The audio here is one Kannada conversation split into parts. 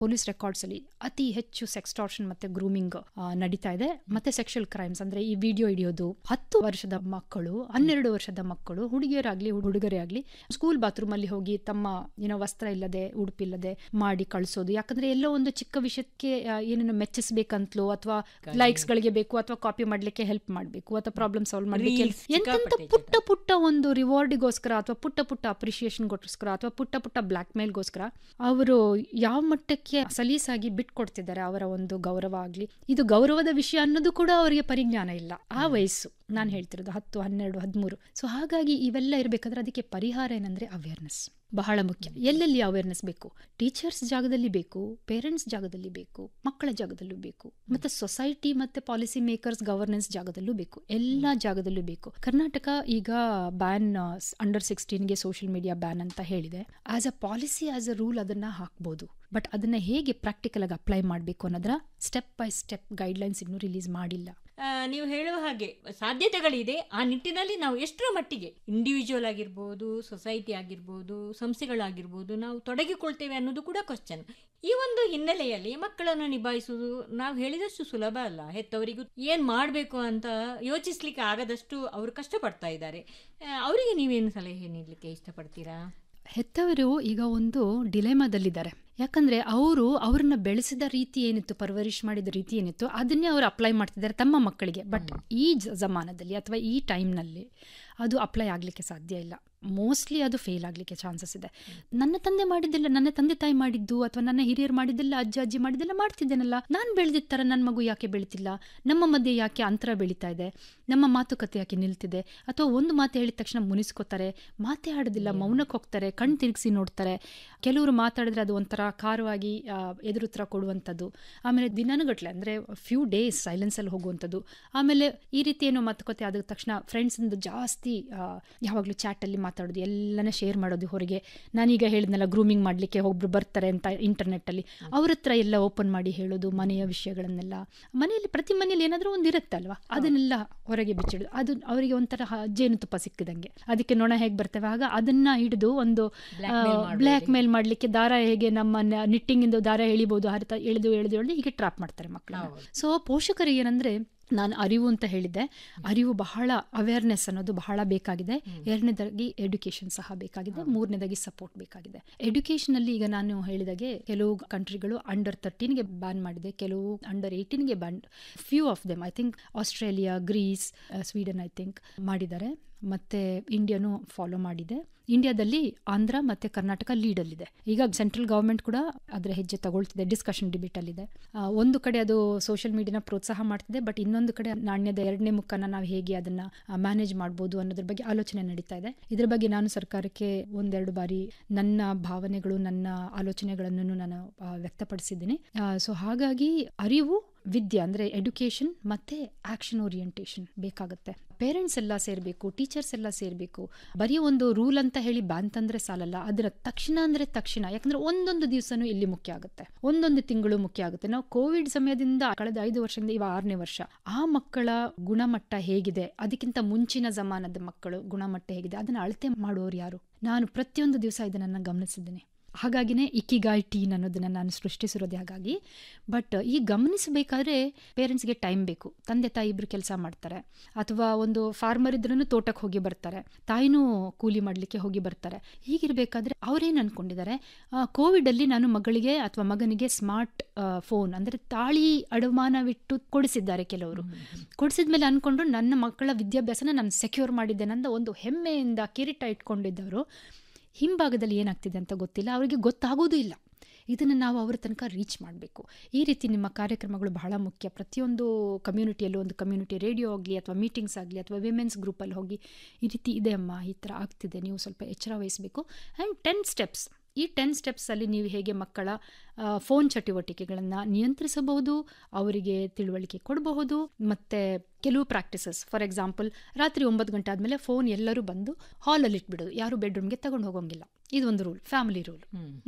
ಪೊಲೀಸ್ ರೆಕಾರ್ಡ್ಸ್ ಅಲ್ಲಿ ಅತಿ ಹೆಚ್ಚು ಸೆಕ್ಸ್ಟಾರ್ಷನ್ ಮತ್ತೆ ಗ್ರೂಮಿಂಗ್ ನಡೀತಾ ಇದೆ ಮತ್ತೆ ಸೆಕ್ಷುವಲ್ ಕ್ರೈಮ್ಸ್ ಅಂದ್ರೆ ಈ ವಿಡಿಯೋ ಹಿಡಿಯೋದು ಹತ್ತು ವರ್ಷದ ಮಕ್ಕಳು ಹನ್ನೆರಡು ವರ್ಷದ ಮಕ್ಕಳು ಹುಡುಗಿಯರಾಗ್ಲಿ ಹುಡುಗರೇ ಆಗ್ಲಿ ಸ್ಕೂಲ್ ಬಾತ್ರೂಮ್ ಅಲ್ಲಿ ಹೋಗಿ ತಮ್ಮ ಏನೋ ವಸ್ತ್ರ ಇಲ್ಲದೆ ಉಡುಪಿಲ್ಲದೆ ಮಾಡಿ ಕಳಿಸೋದು ಯಾಕಂದ್ರೆ ಎಲ್ಲೋ ಒಂದು ಚಿಕ್ಕ ವಿಷಯಕ್ಕೆ ಆ, ಏನನ್ನು ಮೆಚ್ಚಿಸ್ಬೇಕಂತಲೋ ಅಥವಾ ಲೈಕ್ಸ್ ಗಳಿಗೆ ಬೇಕು ಅಥವಾ ಕಾಪಿ ಮಾಡ್ಲಿಕ್ಕೆ ಹೆಲ್ಪ್ ಮಾಡಬೇಕು ಅಥವಾ ಪ್ರಾಬ್ಲಮ್ ಸಾಲ್ವ್ ಮಾಡ್ಲಿಕ್ಕೆ Reels, ಎಂತೆಂತ ಸಿಕ್ಕಾಪಟ್ಟೆ ಪುಟ್ಟ ಪುಟ್ಟ ಒಂದು ರಿವಾರ್ಡ್ಗೋಸ್ಕರ ಅಥವಾ ಪುಟ್ಟ ಪುಟ್ಟ ಅಪ್ರಿಷಿಯೇಷನ್ಗೋಸ್ಕರ ಅಥವಾ ಪುಟ್ಟ ಪುಟ್ಟ ಬ್ಲಾಕ್ ಮೇಲ್ಗೋಸ್ಕರ ಅವರು ಯಾವ ಮಟ್ಟಕ್ಕೆ ಸಲೀಸಾಗಿ ಬಿಟ್ಕೊಡ್ತಿದ್ದಾರೆ ಅವರ ಒಂದು ಗೌರವ ಆಗ್ಲಿ ಇದು ಗೌರವದ ವಿಷಯ ಅನ್ನೋದು ಕೂಡ ಅವರಿಗೆ ಪರಿಜ್ಞಾನ ಇಲ್ಲ ಆ ವಯಸ್ಸು ನಾನು ಹೇಳ್ತಿರೋದು ಹತ್ತು ಹನ್ನೆರಡು ಹದಿಮೂರು ಸೊ ಹಾಗಾಗಿ ಇವೆಲ್ಲ ಇರಬೇಕಾದ್ರೆ ಅದಕ್ಕೆ ಪರಿಹಾರ ಏನಂದ್ರೆ ಅವೇರ್ನೆಸ್ ಬಹಳ ಮುಖ್ಯ ಎಲ್ಲೆಲ್ಲಿ ಅವೇರ್ನೆಸ್ ಬೇಕು ಟೀಚರ್ಸ್ ಜಾಗದಲ್ಲಿ ಬೇಕು ಪೇರೆಂಟ್ಸ್ ಜಾಗದಲ್ಲಿ ಬೇಕು ಮಕ್ಕಳ ಜಾಗದಲ್ಲೂ ಬೇಕು ಮತ್ತೆ ಸೊಸೈಟಿ ಮತ್ತೆ ಪಾಲಿಸಿ ಮೇಕರ್ಸ್ ಗವರ್ನೆನ್ಸ್ ಜಾಗದಲ್ಲೂ ಬೇಕು ಎಲ್ಲ ಜಾಗದಲ್ಲೂ ಬೇಕು ಕರ್ನಾಟಕ ಈಗ ಬ್ಯಾನ್ ಅಂಡರ್ ಸಿಕ್ಸ್ಟೀನ್ಗೆ ಸೋಷಿಯಲ್ ಮೀಡಿಯಾ ಬ್ಯಾನ್ ಅಂತ ಹೇಳಿದೆ as a policy as a rule ಅದನ್ನ ಹಾಕ್ಬೋದು ಬಟ್ ಅದನ್ನ ಹೇಗೆ ಪ್ರಾಕ್ಟಿಕಲ್ ಆಗಿ ಅಪ್ಲೈ ಮಾಡಬೇಕು ಅನ್ನೋದ್ರ ಸ್ಟೆಪ್ ಬೈ ಸ್ಟೆಪ್ ಗೈಡ್ಲೈನ್ಸ್ ಇನ್ನೂ ರಿಲೀಸ್ ಮಾಡಿಲ್ಲ ಆ, ನೀವು ಹೇಳುವ ಹಾಗೆ ಸಾಧ್ಯತೆಗಳಿದೆ ಆ ನಿಟ್ಟಿನಲ್ಲಿ ನಾವು ಎಷ್ಟರ ಮಟ್ಟಿಗೆ ಇಂಡಿವಿಜುವಲ್ ಆಗಿರ್ಬೋದು ಸೊಸೈಟಿ ಆಗಿರ್ಬೋದು ಸಂಸ್ಥೆಗಳಾಗಿರ್ಬೋದು ನಾವು ತೊಡಗಿಕೊಳ್ತೇವೆ ಅನ್ನೋದು ಕೂಡ ಕ್ವಶನ್ ಈ ಒಂದು ಹಿನ್ನೆಲೆಯಲ್ಲಿ ಮಕ್ಕಳನ್ನು ನಿಭಾಯಿಸುವುದು ನಾವು ಹೇಳಿದಷ್ಟು ಸುಲಭ ಅಲ್ಲ ಹೆತ್ತವರಿಗೂ ಏನ್ ಮಾಡಬೇಕು ಅಂತ ಯೋಚಿಸ್ಲಿಕ್ಕೆ ಆಗದಷ್ಟು ಅವರು ಕಷ್ಟಪಡ್ತಾ ಇದ್ದಾರೆ ಆ, ಅವರಿಗೆ ನೀವೇನು ಸಲಹೆ ನೀಡಲಿಕ್ಕೆ ಇಷ್ಟಪಡ್ತೀರಾ ಹೆತ್ತವರು ಈಗ ಒಂದು ಡಿಲೆಮಾದಲ್ಲಿದ್ದಾರೆ ಯಾಕಂದ್ರೆ ಅವರು ಅವ್ರನ್ನ ಬೆಳೆಸಿದ ರೀತಿ ಏನಿತ್ತು ಪರ್ವರಿಶ್ ಮಾಡಿದ ರೀತಿ ಏನಿತ್ತು ಅದನ್ನೇ ಅವರು ಅಪ್ಲೈ ಮಾಡ್ತಿದ್ದಾರೆ ತಮ್ಮ ಮಕ್ಕಳಿಗೆ ಬಟ್ ಈ ಜ- ಜಮಾನದಲ್ಲಿ ಅಥವಾ ಈ ಟೈಮ್ನಲ್ಲಿ ಅದು ಅಪ್ಲೈ ಆಗಲಿಕ್ಕೆ ಸಾಧ್ಯ ಇಲ್ಲ ಮೋಸ್ಟ್ಲಿ ಅದು ಫೇಲ್ ಆಗಲಿಕ್ಕೆ ಚಾನ್ಸಸ್ ಇದೆ ನನ್ನ ತಂದೆ ಮಾಡಿದ್ದೆಲ್ಲ ನನ್ನ ತಂದೆ ತಾಯಿ ಮಾಡಿದ್ದು ಅಥವಾ ನನ್ನ ಹಿರಿಯರು ಮಾಡಿದ್ದೆಲ್ಲ ಅಜ್ಜ ಅಜ್ಜಿ ಮಾಡಿದ್ದೆಲ್ಲ ಮಾಡ್ತಿದ್ದೇನಲ್ಲ ನಾನು ಬೆಳೆದಿದ್ದ ಥರ ನನ್ನ ಮಗು ಯಾಕೆ ಬೆಳಿತಿಲ್ಲ ನಮ್ಮ ಮಧ್ಯೆ ಯಾಕೆ ಅಂತರ ಬೆಳೀತಾ ಇದೆ ನಮ್ಮ ಮಾತುಕತೆ ಯಾಕೆ ನಿಲ್ತಿದೆ ಅಥವಾ ಒಂದು ಮಾತು ಹೇಳಿದ ತಕ್ಷಣ ಮುನಿಸ್ಕೋತಾರೆ ಮಾತೇ ಆಡೋದಿಲ್ಲ ಮೌನಕ್ಕೆ ಹೋಗ್ತಾರೆ ಕಣ್ ತಿರುಗಿಸಿ ನೋಡ್ತಾರೆ ಕೆಲವರು ಮಾತಾಡಿದ್ರೆ ಅದು ಒಂಥರ ಖಾರವಾಗಿ ಆ, ಎದುರುತ್ತರ ಕೊಡುವಂಥದ್ದು ಆಮೇಲೆ ದಿನನುಗಟ್ಲೆ ಅಂದರೆ ಫ್ಯೂ ಡೇಸ್ ಸೈಲೆನ್ಸಲ್ಲಿ ಹೋಗುವಂಥದ್ದು ಆಮೇಲೆ ಈ ರೀತಿ ಏನೋ ಮಾತುಕತೆ ಆದ ತಕ್ಷಣ ಫ್ರೆಂಡ್ಸಿಂದ ಜಾಸ್ತಿ ಯಾವಾಗಲೂ ಚಾಟಲ್ಲಿ ಮಾತಾಡೋದು ಎಲ್ಲನೇ ಶೇರ್ ಮಾಡೋದು ಹೊರಗೆ ನಾನೀಗ ಹೇಳಿದ್ನಲ್ಲ ಗ್ರೂಮಿಂಗ್ ಮಾಡಲಿಕ್ಕೆ ಒಬ್ರು ಬರ್ತಾರೆ ಅಂತ ಇಂಟರ್ನೆಟ್ಟಲ್ಲಿ ಅವ್ರ ಹತ್ರ ಎಲ್ಲ ಓಪನ್ ಮಾಡಿ ಹೇಳೋದು ಮನೆಯ ವಿಷಯಗಳನ್ನೆಲ್ಲ ಮನೆಯಲ್ಲಿ ಪ್ರತಿ ಮನೆಯಲ್ಲಿ ಏನಾದರೂ ಒಂದು ಇರುತ್ತಲ್ವಾ ಅದನ್ನೆಲ್ಲ ಹೊರಗೆ ಬಿಚ್ಚಿಡೋದು ಅದು ಅವರಿಗೆ ಒಂಥರ ಹ- ಜೇನುತುಪ್ಪ ಸಿಕ್ಕಿದಂಗೆ ಅದಕ್ಕೆ ನೊಣ ಹೇಗೆ ಬರ್ತವೆ ಆಗ ಅದನ್ನ ಹಿಡಿದು ಒಂದು Blackmail ಮಾಡ್ಬೋದು. ಬ್ಲ್ಯಾಕ್ ಮೇಲ್ ಮಾಡಲಿಕ್ಕೆ ದಾರ ಹೇಗೆ ನಮ್ಮ ನಿಟ್ಟಿಂಗ್ ಇಂದ ದಾರ ಎಳಿಬಹುದು ಹರಿತ ಎಳೆದು ಎಳೆದು ಎಳೆದು ಹೀಗೆ ಟ್ರಾಪ್ ಮಾಡ್ತಾರೆ ಮಕ್ಕಳನ್ನ ಹೌದು. ಸೊ ಪೋಷಕರಿಗೆ ಏನಂದ್ರೆ ನಾನು ಅರಿವು ಅಂತ ಹೇಳಿದ್ದೆ ಅರಿವು ಬಹಳ ಅವೇರ್ನೆಸ್ ಅನ್ನೋದು ಬಹಳ ಬೇಕಾಗಿದೆ ಎರಡನೇದಾಗಿ ಎಡ್ಯುಕೇಶನ್ ಸಹ ಬೇಕಾಗಿದೆ ಮೂರನೇದಾಗಿ ಸಪೋರ್ಟ್ ಬೇಕಾಗಿದೆ ಎಡ್ಯುಕೇಶನ್ ಅಲ್ಲಿ ಈಗ ನಾನು ಹೇಳಿದಾಗೆ ಕೆಲವು ಕಂಟ್ರಿಗಳು ಅಂಡರ್ ತರ್ಟೀನ್ಗೆ ಬ್ಯಾನ್ ಮಾಡಿದೆ ಕೆಲವು ಅಂಡರ್ ಏಯ್ಟೀನ್ಗೆ ban few of them I think Australia Greece Sweden I think ಮಾಡಿದ್ದಾರೆ ಮತ್ತೆ ಇಂಡಿಯಾನು ಫಾಲೋ ಮಾಡಿದೆ ಇಂಡಿಯಾದಲ್ಲಿ ಆಂಧ್ರ ಮತ್ತೆ ಕರ್ನಾಟಕ ಲೀಡಲ್ಲಿದೆ ಈಗ ಸೆಂಟ್ರಲ್ ಗವರ್ಮೆಂಟ್ ಕೂಡ ಅದರ ಹೆಜ್ಜೆ ತಗೊಳ್ತಿದೆ ಡಿಸ್ಕಷನ್ ಡಿಬೇಟ್ ಅಲ್ಲಿದೆ ಆ, ಒಂದು ಕಡೆ ಅದು ಸೋಷಿಯಲ್ ಮೀಡಿಯಾನ ಪ್ರೋತ್ಸಾಹ ಮಾಡ್ತಿದೆ ಬಟ್ ಇನ್ನೊಂದು ಕಡೆ ನಾಣ್ಯದ ಎರಡನೇ ಮುಖನ ನಾವು ಹೇಗೆ ಅದನ್ನ ಮ್ಯಾನೇಜ್ ಮಾಡ್ಬೋದು ಅನ್ನೋದ್ರ ಬಗ್ಗೆ ಆಲೋಚನೆ ನಡೀತಾ ಇದೆ ಇದ್ರ ಬಗ್ಗೆ ನಾನು ಸರ್ಕಾರಕ್ಕೆ ಒಂದೆರಡು ಬಾರಿ ನನ್ನ ಭಾವನೆಗಳು ನನ್ನ ಆಲೋಚನೆಗಳನ್ನು ನಾನು ಆ, ವ್ಯಕ್ತಪಡಿಸಿದ್ದೀನಿ ಸೊ ಹಾಗಾಗಿ ಅರಿವು ವಿದ್ಯೆ ಅಂದ್ರೆ ಎಡ್ಯುಕೇಶನ್ ಮತ್ತೆ ಆಕ್ಷನ್ ಓರಿಯೆಂಟೇಷನ್ ಬೇಕಾಗುತ್ತೆ ಪೇರೆಂಟ್ಸ್ ಎಲ್ಲ ಸೇರಬೇಕು ಟೀಚರ್ಸ್ ಎಲ್ಲ ಸೇರಬೇಕು ಬರೀ ಒಂದು ರೂಲ್ ಅಂತ ಹೇಳಿ ಬ್ಯಾನ್ ತಂದ್ರೆ ಸಾಲಲ್ಲ ಅದರ ತಕ್ಷಣ ಅಂದ್ರೆ ತಕ್ಷಣ ಯಾಕಂದ್ರೆ ಒಂದೊಂದು ದಿವಸನೂ ಇಲ್ಲಿ ಮುಖ್ಯ ಆಗುತ್ತೆ ಒಂದೊಂದು ತಿಂಗಳು ಮುಖ್ಯ ಆಗುತ್ತೆ ನಾವು ಕೋವಿಡ್ ಸಮಯದಿಂದ ಕಳೆದ ಐದು ವರ್ಷದಿಂದ ಇವಾಗ ಆರನೇ ವರ್ಷ ಆ ಮಕ್ಕಳ ಗುಣಮಟ್ಟ ಹೇಗಿದೆ ಅದಕ್ಕಿಂತ ಮುಂಚಿನ ಜಮಾನದ ಮಕ್ಕಳು ಗುಣಮಟ್ಟ ಹೇಗಿದೆ ಅದನ್ನ ಅಳತೆ ಮಾಡುವವರು ಯಾರು ನಾನು ಪ್ರತಿಯೊಂದು ದಿವಸ ಇದನ್ನ ಗಮನಿಸಿದ್ದೇನೆ ಹಾಗಾಗಿನೇ ಇಕಿಗಾಯ್ ಟೀನ್ ಅನ್ನೋದನ್ನ ನಾನು ಸೃಷ್ಟಿಸಿರೋದೇ ಹಾಗಾಗಿ ಬಟ್ ಈ ಗಮನಿಸಬೇಕಾದ್ರೆ ಪೇರೆಂಟ್ಸ್ಗೆ ಟೈಮ್ ಬೇಕು ತಂದೆ ತಾಯಿ ಇಬ್ರು ಕೆಲಸ ಮಾಡ್ತಾರೆ ಅಥವಾ ಒಂದು ಫಾರ್ಮರ್ ಇದ್ರೂ ತೋಟಕ್ಕೆ ಹೋಗಿ ಬರ್ತಾರೆ ತಾಯಿನೂ ಕೂಲಿ ಮಾಡಲಿಕ್ಕೆ ಹೋಗಿ ಬರ್ತಾರೆ ಹೀಗಿರಬೇಕಾದ್ರೆ ಅವ್ರೇನು ಅನ್ಕೊಂಡಿದ್ದಾರೆ ಕೋವಿಡ್ ಅಲ್ಲಿ ನಾನು ಮಗಳಿಗೆ ಅಥವಾ ಮಗನಿಗೆ ಸ್ಮಾರ್ಟ್ ಫೋನ್ ಅಂದ್ರೆ ತಾಳಿ ಅಡಮಾನವಿಟ್ಟು ಕೊಡಿಸಿದ್ದಾರೆ ಕೆಲವರು ಕೊಡಿಸಿದ್ಮೇಲೆ ಅನ್ಕೊಂಡು ನನ್ನ ಮಕ್ಕಳ ವಿದ್ಯಾಭ್ಯಾಸನ ನಾನು ಸೆಕ್ಯೂರ್ ಮಾಡಿದ್ದೇನೆ ಅಂತ ಒಂದು ಹೆಮ್ಮೆಯಿಂದ ಕಿರೀಟ ಇಟ್ಕೊಂಡಿದ್ದವರು ಹಿಂಭಾಗದಲ್ಲಿ ಏನಾಗ್ತಿದೆ ಅಂತ ಗೊತ್ತಿಲ್ಲ ಅವರಿಗೆ ಗೊತ್ತಾಗೋದು ಇಲ್ಲ ಇದನ್ನು ನಾವು ಅವ್ರ ತನಕ ರೀಚ್ ಮಾಡಬೇಕು ಈ ರೀತಿ ನಿಮ್ಮ ಕಾರ್ಯಕ್ರಮಗಳು ಬಹಳ ಮುಖ್ಯ ಪ್ರತಿಯೊಂದು ಕಮ್ಯುನಿಟಿಯಲ್ಲೂ ಒಂದು ಕಮ್ಯುನಿಟಿ ರೇಡಿಯೋ ಆಗಲಿ ಅಥವಾ ಮೀಟಿಂಗ್ಸ್ ಆಗಲಿ ಅಥವಾ ವಿಮೆನ್ಸ್ ಗ್ರೂಪಲ್ಲಿ ಹೋಗಿ ಈ ರೀತಿ ಇದೆ ಅಮ್ಮ ಈ ಥರ ಆಗ್ತಿದೆ ನೀವು ಸ್ವಲ್ಪ ಎಚ್ಚರ ವಹಿಸಬೇಕು ಆ್ಯಂಡ್ ಟೆನ್ ಸ್ಟೆಪ್ಸ್ ಈ ಟೆನ್ ಸ್ಟೆಪ್ಸಲ್ಲಿ ನೀವು ಹೇಗೆ ಮಕ್ಕಳ ಫೋನ್ ಚಟುವಟಿಕೆಗಳನ್ನು ನಿಯಂತ್ರಿಸಬಹುದು ಅವರಿಗೆ ತಿಳುವಳಿಕೆ ಕೊಡಬಹುದು ಮತ್ತು ಕೆಲವು ಪ್ರಾಕ್ಟೀಸಸ್ ಫಾರ್ ಎಕ್ಸಾಂಪಲ್ ರಾತ್ರಿ ಒಂಬತ್ತು ಗಂಟೆ ಆದಮೇಲೆ ಫೋನ್ ಎಲ್ಲರೂ ಬಂದು ಹಾಲಲ್ಲಿ ಇಟ್ಬಿಡೋದು ಯಾರು ಬೆಡ್ರೂಮ್ಗೆ ತಗೊಂಡು ಹೋಗೋಂಗಿಲ್ಲ ಇದೊಂದು ರೂಲ್ ಫ್ಯಾಮಿಲಿ ರೂಲ್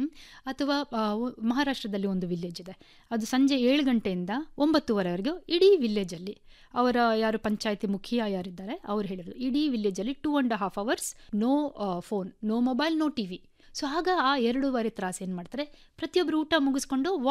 ಅಥವಾ ಆ, ಒ- ಮಹಾರಾಷ್ಟ್ರದಲ್ಲಿ ಒಂದು ವಿಲೇಜ್ ಇದೆ ಅದು ಸಂಜೆ ಏಳು ಗಂಟೆಯಿಂದ ಒಂಬತ್ತುವರೆವರೆಗೂ ಇಡೀ ವಿಲೇಜಲ್ಲಿ ಅವರ ಯಾರು ಪಂಚಾಯತಿ ಮುಖಿಯ ಯಾರಿದ್ದಾರೆ ಅವ್ರು ಹೇಳಿರೋದು ಇಡೀ ವಿಲೇಜಲ್ಲಿ two and half hours no phone no mobile no T V so ಆಗ ಆ ಎರಡೂವರೆ ತ್ರಾಸು ಏನು ಮಾಡ್ತಾರೆ ಪ್ರತಿಯೊಬ್ಬರು ಊಟ ಮುಗಿಸ್ಕೊಂಡು